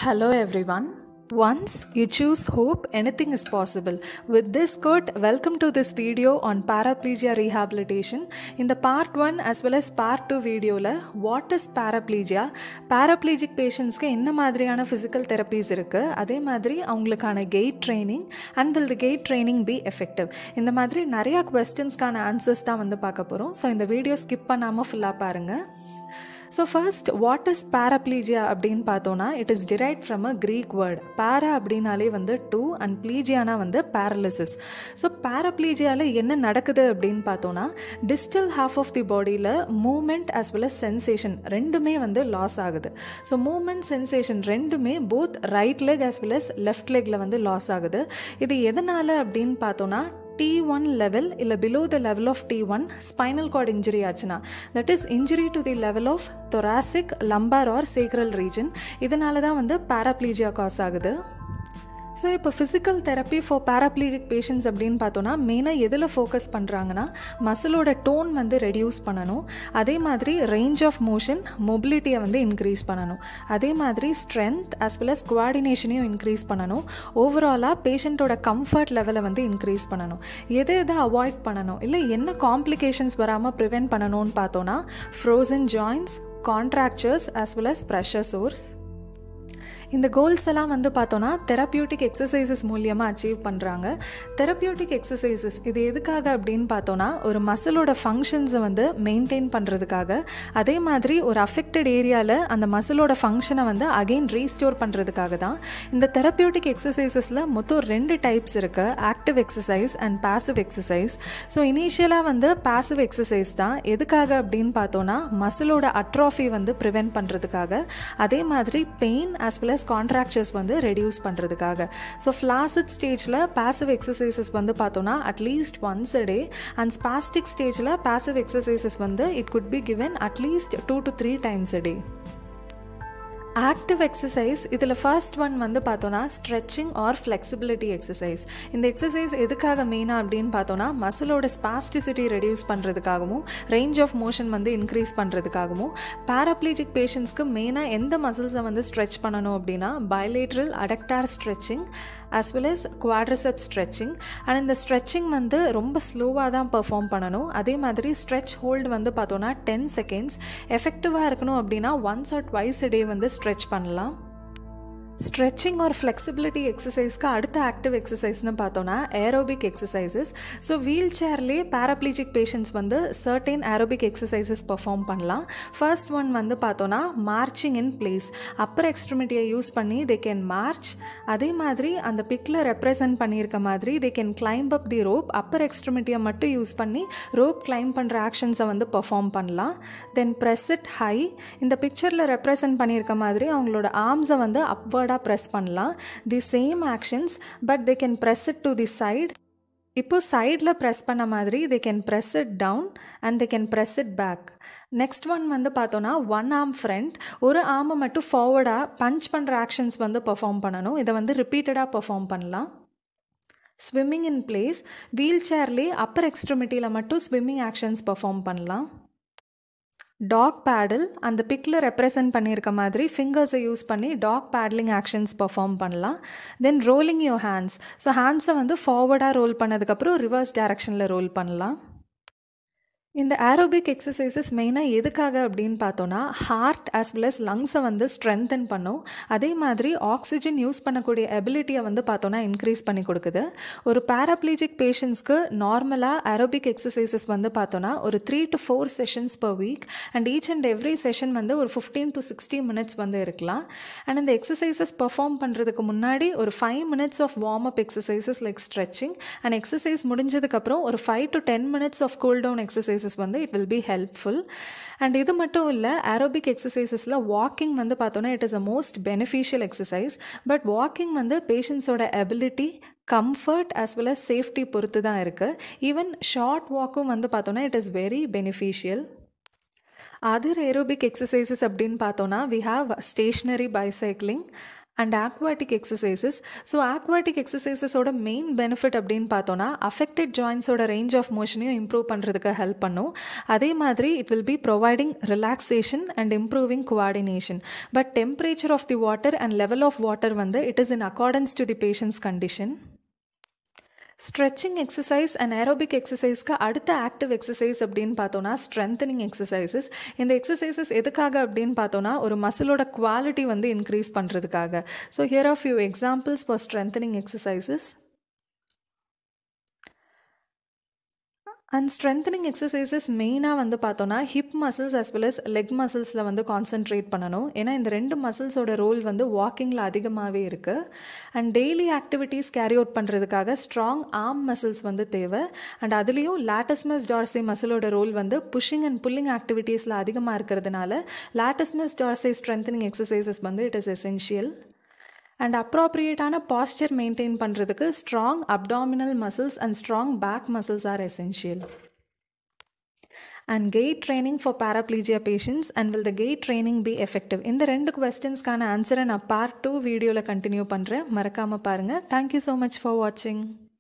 Hello everyone. Once you choose hope, anything is possible. With this quote, welcome to this video on paraplegia rehabilitation. In the part 1 as well as part 2 வீடியோவில் what is paraplegia paraplegic பேஷண்ட்ஸ்க்கு என்ன மாதிரியான physical therapies இருக்குது அதே மாதிரி அவங்களுக்கான gait training and will the gait training be effective இந்த மாதிரி நிறையா கொஸ்டின்ஸ்க்கான ஆன்சர்ஸ் தான் வந்து பார்க்க போகிறோம் ஸோ இந்த வீடியோ ஸ்கிப் பண்ணாமல் ஃபுல்லாக பாருங்கள் so first what is paraplegia அப்படின்னு பார்த்தோன்னா it is derived from a Greek word para அப்படின்னாலே வந்து டூ அண்ட் ப்ளீஜியானா வந்து பேரலிசிஸ் ஸோ பேரப்ளீஜியாவில் என்ன நடக்குது அப்படின்னு பார்த்தோன்னா டிஸ்டல் ஹாஃப் ஆஃப் தி பாடியில் movement as well as sensation ரெண்டுமே வந்து லாஸ் ஆகுது ஸோ மூமெண்ட் சென்சேஷன் ரெண்டுமே both right leg as well as left லெக்கில் வந்து லாஸ் ஆகுது இது எதனால் அப்படின்னு பார்த்தோன்னா டி ஒன் லெவல் இல்லை below the level of T one spinal cord injury ஆச்சுன்னா that is injury to the level of thoracic lumbar or sacral region இதனால தான் வந்து பேராப்ளீஜியா காஸ் ஆகுது ஸோ இப்போ ஃபிசிக்கல் தெரப்பி ஃபார் பேராப்ளீஜிக் பேஷண்ட்ஸ் அப்படின்னு பார்த்தோன்னா மெயினாக எதில் ஃபோக்கஸ் பண்ணுறாங்கன்னா மசிலோட டோன் வந்து ரெடியூஸ் பண்ணணும் அதே மாதிரி ரேஞ்ச் ஆஃப் மோஷன் மொபிலிட்டியை வந்து இன்க்ரீஸ் பண்ணணும் அதே மாதிரி ஸ்ட்ரென்த் அஸ் வெல் அஸ் குவாடினேஷனையும் இன்க்ரீஸ் பண்ணணும் ஓவராலாக பேஷண்ட்டோட கம்ஃபர்ட் லெவலை வந்து இன்க்ரீஸ் பண்ணணும் எதை எதை அவாய்ட் பண்ணணும் இல்லை என்ன காம்ப்ளிகேஷன்ஸ் வராமல் ப்ரிவென்ட் பண்ணணும்னு பார்த்தோன்னா frozen joints contractures as well as pressure sores இந்த கோல்ஸ் எல்லாம் வந்து பார்த்தோன்னா தெரப்பியூட்டிக் எக்ஸசைசஸ் மூலியமாக அச்சீவ் பண்ணுறாங்க தெரப்பியூட்டிக் எக்ஸசைசஸ் இது எதுக்காக அப்படின்னு பார்த்தோன்னா ஒரு மசிலோட ஃபங்க்ஷன்ஸை வந்து மெயின்டைன் பண்ணுறதுக்காக அதே மாதிரி ஒரு அஃபெக்டட் ஏரியாவில் அந்த மசிலோட ஃபங்க்ஷனை வந்து அகெயின் ரீஸ்டோர் பண்ணுறதுக்காக தான் இந்த தெரப்பியூட்டிக் எக்ஸசைசஸில் மொத்தம் ரெண்டு டைப்ஸ் இருக்குது active exercise and passive exercise so இனிஷியலாக வந்து பாசிவ் எக்ஸசைஸ் தான் எதுக்காக அப்படின்னு பார்த்தோன்னா மசிலோட அட்ராஃபி வந்து ப்ரிவென்ட் பண்ணுறதுக்காக அதே மாதிரி pain as well as contractures வந்து ரெடியூஸ் பண்ணுறதுக்காக ஸோ ஃப்ளாசிட் ஸ்டேஜில் பாசிவ் எக்ஸசைசஸ் வந்து பார்த்தோன்னா at least once a day and spastic ஸ்டேஜில் பாசிவ் எக்ஸசைசஸ் வந்து it could be given at least two to three times a day active exercise இதில் first one வந்து பார்த்தோன்னா ஸ்ட்ரெச்சிங் ஆர் ஃப்ளெக்சிபிலிட்டி எக்ஸசைஸ் இந்த exercise எதுக்காக மெயினாக அப்படின்னு பார்த்தோன்னா மசிலோட ஸ்பாஸ்டிசிட்டி ரெடியூஸ் பண்ணுறதுக்காகவும் ரேஞ்ச் ஆஃப் மோஷன் வந்து இன்க்ரீஸ் பண்ணுறதுக்காகவும் பேராப்ளீஜிக் பேஷண்ட்ஸ்க்கு மெயினாக எந்த மசில்ஸை வந்து ஸ்ட்ரெச் பண்ணணும் அப்படின்னா bilateral adductor stretching as well as quadriceps stretching and இந்த ஸ்ட்ரெச்சிங் வந்து ரொம்ப ஸ்லோவாக தான் பெர்ஃபார்ம் பண்ணணும் அதே மாதிரி ஸ்ட்ரெச் ஹோல்டு வந்து பார்த்தோன்னா டென் செகண்ட்ஸ் எஃபெக்டிவாக இருக்கணும் அப்படின்னா ஒன்ஸ் ஆர் ட்வைஸ் டே வந்து ஸ்ட்ரெச் பண்ணலாம் ஸ்ட்ரெச்சிங் ஆர் ஃப்ளெக்சிபிலிட்டி எக்ஸசைஸ்க்கு அடுத்த ஆக்டிவ் எக்ஸசைஸ்னு பார்த்தோன்னா ஏரோபிக் எக்ஸசைசஸ் ஸோ வீல் சேர்லேயே பேராப்ளீஜிக் பேஷண்ட்ஸ் வந்து சர்டைன் ஏரோபிக் எக்ஸசைசஸ் பர்ஃபார்ம் பண்ணலாம் ஃபர்ஸ்ட் ஒன் வந்து பார்த்தோன்னா மார்ச்சிங் இன் பிளேஸ் அப்பர் எக்ஸ்ட்ரிமிட்டியை யூஸ் பண்ணி தே கேன் மார்ச் அதே மாதிரி அந்த பிக்கில் ரெப்ரசன்ட் பண்ணியிருக்க மாதிரி they can climb up the rope upper எக்ஸ்ட்ரிமிட்டியை மட்டும் யூஸ் பண்ணி ரோப் கிளைம் பண்ணுற ஆக்ஷன்ஸை வந்து பர்ஃபார்ம் பண்ணலாம் தென் ப்ரெஸ் இட் ஹை இந்த பிக்சரில் ரெப்ரசன்ட் பண்ணியிருக்க மாதிரி அவங்களோட ஆர்ம்ஸை வந்து அப்வர்ட் ஹார்டாக ப்ரெஸ் பண்ணலாம் the same actions but they can press it to the side இப்போ சைடில் ப்ரெஸ் பண்ண மாதிரி they can press it down and they can press it back next one வந்து பார்த்தோன்னா ஒன் ஆர்ம் ஃப்ரண்ட் ஒரு ஆர்மை மட்டும் ஃபார்வர்டாக பஞ்ச் பண்ணுற ஆக்ஷன்ஸ் வந்து பர்ஃபார்ம் பண்ணணும் இதை வந்து ரிப்பீட்டடாக பர்ஃபார்ம் பண்ணலாம் ஸ்விம்மிங் இன் பிளேஸ் வீல் சேர்லேயே அப்பர் எக்ஸ்ட்ரிமிட்டியில் மட்டும் ஸ்விம்மிங் ஆக்ஷன்ஸ் பர்ஃபார்ம் பண்ணலாம் டாக் பேடில் அந்த பிக்கில் ரெப்ரசன்ட் பண்ணியிருக்க மாதிரி ஃபிங்கர்ஸை யூஸ் பண்ணி டாக் பேட்லிங் ஆக்ஷன்ஸ் பர்ஃபார்ம் பண்ணலாம் then rolling your hands so ஹேண்ட்ஸை வந்து ஃபார்வர்டாக ரோல் பண்ணதுக்கப்புறம் ரிவர்ஸ் டேரக்ஷனில் ரோல் பண்ணலாம் இந்த ஏரோபிக் எக்ஸசைசஸ் மெயினாக எதுக்காக அப்படின்னு பார்த்தோன்னா ஹார்ட் ஆஸ் வெல் அஸ் லங்ஸை வந்து ஸ்ட்ரென்தன் பண்ணும் அதே மாதிரி ஆக்சிஜன் யூஸ் பண்ணக்கூடிய எபிலிட்டியை வந்து பார்த்தோன்னா இன்க்ரீஸ் பண்ணி கொடுக்குது ஒரு பேராப்ளீஜிக் பேஷண்ட்ஸ்க்கு நார்மலாக ஏரோபிக் எக்ஸசைசஸ் வந்து பார்த்தோன்னா ஒரு three to four sessions per week and each and every session வந்து ஒரு ஃபிஃப்டீன் டு சிக்ஸ்டி மினிட்ஸ் வந்து இருக்கலாம் அண்ட் இந்த எக்ஸசைசஸ் பர்ஃபார்ம் பண்ணுறதுக்கு முன்னாடி ஒரு five minutes of warm up exercises like stretching and exercise முடிஞ்சதுக்கப்புறம் ஒரு five to ten minutes of cool down exercise exercises வந்து it will be helpful and இது மட்டும் இல்லை ஏரோபிக் எக்ஸசைசஸில் வாக்கிங் வந்து பார்த்தோன்னா it is a most beneficial exercise but walking வந்து பேஷண்ட்ஸோட ability comfort as well as safety பொறுத்து தான் இருக்குது ஈவன் ஷார்ட் வாக்கும் வந்து பார்த்தோன்னா it is very beneficial other aerobic exercises அப்படின்னு பார்த்தோன்னா we have stationary bicycling and aquatic exercises so aquatic எக்ஸசைசஸோட மெயின் பெனிஃபிட் அப்படின்னு பார்த்தோன்னா அஃபெக்டட் ஜாயின்ஸோட ரேஞ்ச் ஆஃப் மோஷனையும் இம்ப்ரூவ் பண்ணுறதுக்கு ஹெல்ப் பண்ணும் அதே மாதிரி it will be providing relaxation and improving coordination but temperature of the water and level of water வந்து it is in accordance to the patients condition stretching exercise and aerobic எக்ஸசைஸ்க்கு அடுத்த active exercise அப்படின்னு பார்த்தோன்னா strengthening exercises இந்த exercises எதுக்காக அப்படின்னு பார்த்தோன்னா ஒரு மசிலோட குவாலிட்டி வந்து இன்க்ரீஸ் பண்ணுறதுக்காக so here are few examples for strengthening exercises and strengthening exercises மெயினாக வந்து பார்த்தோன்னா hip muscles as well as leg மசில்ஸில் வந்து கான்சென்ட்ரேட் பண்ணணும் ஏன்னா இந்த ரெண்டு மசில்ஸோட ரோல் வந்து வாக்கிங்கில் அதிகமாகவே இருக்குது and daily activities carry out பண்ணுறதுக்காக ஸ்ட்ராங் ஆர்ம் மசில்ஸ் வந்து தேவை அண்ட் அதுலேயும் லாட்டஸ்மஸ் டார்சே மசிலோட ரோல் வந்து புஷிங் அண்ட் புல்லிங் ஆக்டிவிட்டீஸில் அதிகமாக இருக்கிறதுனால லாட்டஸ்மஸ் டார்சே ஸ்ட்ரென்தனிங் எக்ஸசைசஸ் வந்து இட் இஸ் எசென்ஷியல் அண்ட் அப்ராப்ரியேட்டான பாஸ்டர் மெயின்டைன் பண்ணுறதுக்கு strong abdominal muscles and strong back muscles are essential and gait training for paraplegia patients and will the gait training be effective இந்த ரெண்டு கொஸ்டின்ஸ்க்கான ஆன்சரை நான் part two வீடியோவில் continue பண்ணுறேன் மறக்காமல் பாருங்கள் தேங்க்யூ ஸோ மச் ஃபார் வாட்சிங்